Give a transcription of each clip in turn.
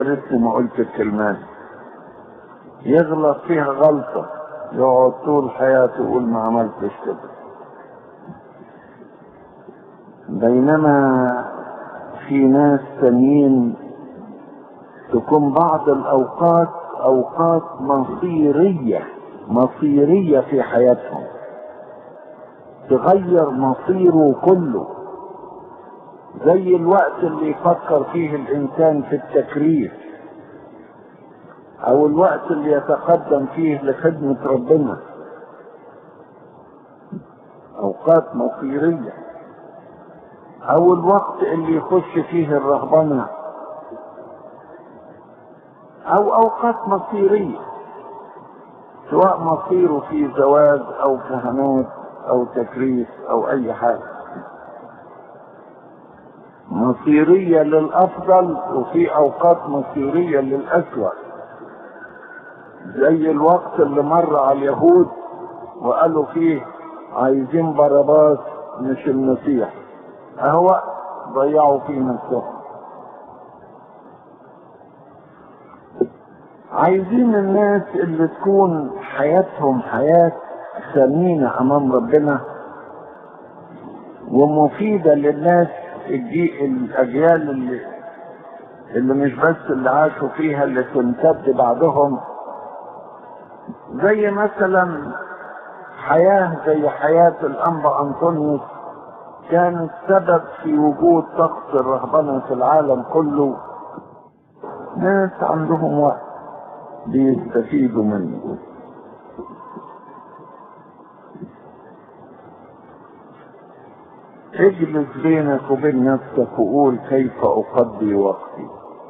ريتني ما قلت الكلمات يغلط فيها غلطة يقعد طول حياته يقول ما عملتش كده بينما في ناس تانيين تكون بعض الأوقات أوقات مصيرية مصيرية في حياتهم تغير مصيره كله زي الوقت اللي يفكر فيه الإنسان في التكريس أو الوقت اللي يتقدم فيه لخدمة ربنا أوقات مصيرية أو الوقت اللي يخش فيه الرهبنة أو أوقات مصيرية سواء مصيره في زواج أو كهنوت أو تكريس أو أي حاجة مصيرية للأفضل وفي أوقات مصيرية للأسوأ زي الوقت اللي مر على اليهود وقالوا فيه عايزين باراباس مش المسيح اهو ضيعوا فيه نفسهم عايزين الناس اللي تكون حياتهم حياة ثمينة أمام ربنا ومفيدة للناس الجي الأجيال اللي اللي مش بس اللي عاشوا فيها اللي تمتد بعدهم زي مثلا حياة زي حياة الأنبا أنطونيوس كانت سبب في وجود طقس الرهبنة في العالم كله ناس عندهم وقت بيستفيدوا منه اجلس بينك وبين نفسك وقول كيف أقضي وقتي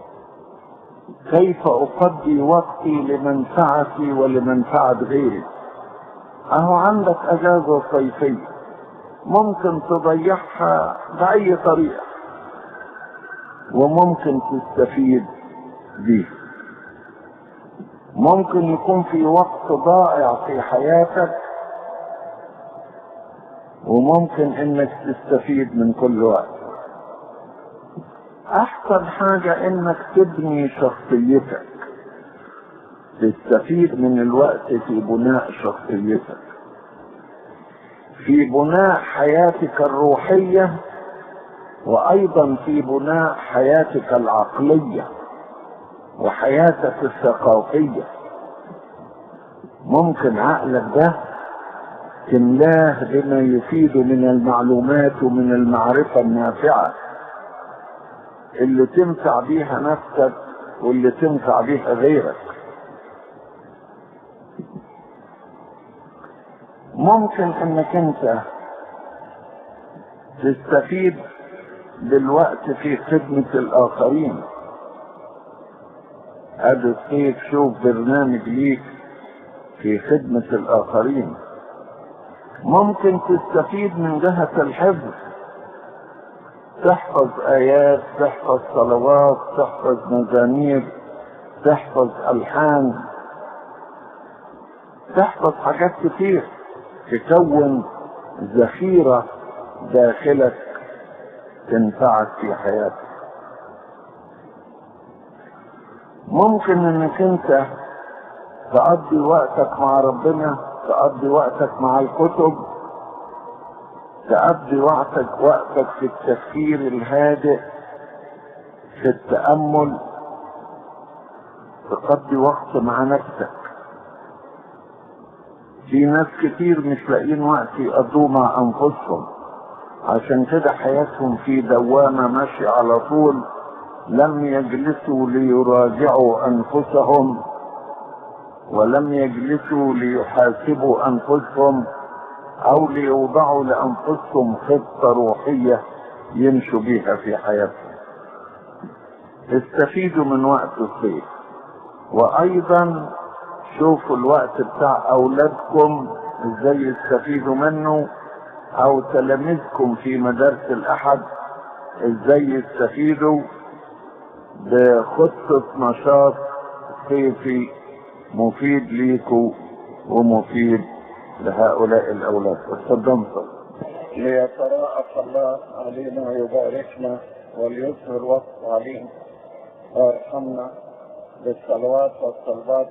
كيف أقضي وقتي لمنفعتي ولمنفعة غيري أهو عندك أجازة صيفية ممكن تضيعها بأي طريقة وممكن تستفيد بيها ممكن يكون في وقت ضائع في حياتك وممكن انك تستفيد من كل وقت احسن حاجة انك تبني شخصيتك تستفيد من الوقت في بناء شخصيتك في بناء حياتك الروحية وايضا في بناء حياتك العقلية وحياتك الثقافية ممكن عقلك ده تملاه بما يفيد من المعلومات ومن المعرفة النافعة اللي تنفع بيها نفسك واللي تنفع بيها غيرك ممكن انك انت تستفيد بالوقت في خدمة الاخرين ادي الصيف شوف برنامج ليك في خدمة الاخرين ممكن تستفيد من جهة الحفظ تحفظ آيات تحفظ صلوات تحفظ مزامير تحفظ ألحان تحفظ حاجات كتير تكون ذخيرة داخلك تنفعك في حياتك ممكن انك انت تقضي وقتك مع ربنا تقضي وقتك مع الكتب تقضي وقتك وقتك في التفكير الهادئ في التأمل تقضي وقت مع نفسك في ناس كتير مش لاقيين وقت يقضوه مع انفسهم عشان كده حياتهم في دوامة ماشية على طول لم يجلسوا ليراجعوا انفسهم ولم يجلسوا ليحاسبوا انفسهم او ليوضعوا لانفسهم خطه روحيه يمشوا بيها في حياتهم استفيدوا من وقت الصيف وايضا شوفوا الوقت بتاع اولادكم ازاي يستفيدوا منه او تلاميذكم في مدارس الاحد ازاي يستفيدوا بخطه نشاط صيفي مفيد ليكوا ومفيد لهؤلاء الأولاد استخدمت ليتراءف الله علينا ويباركنا وليظهر وصف علينا وارحمنا بالصلوات والصلوات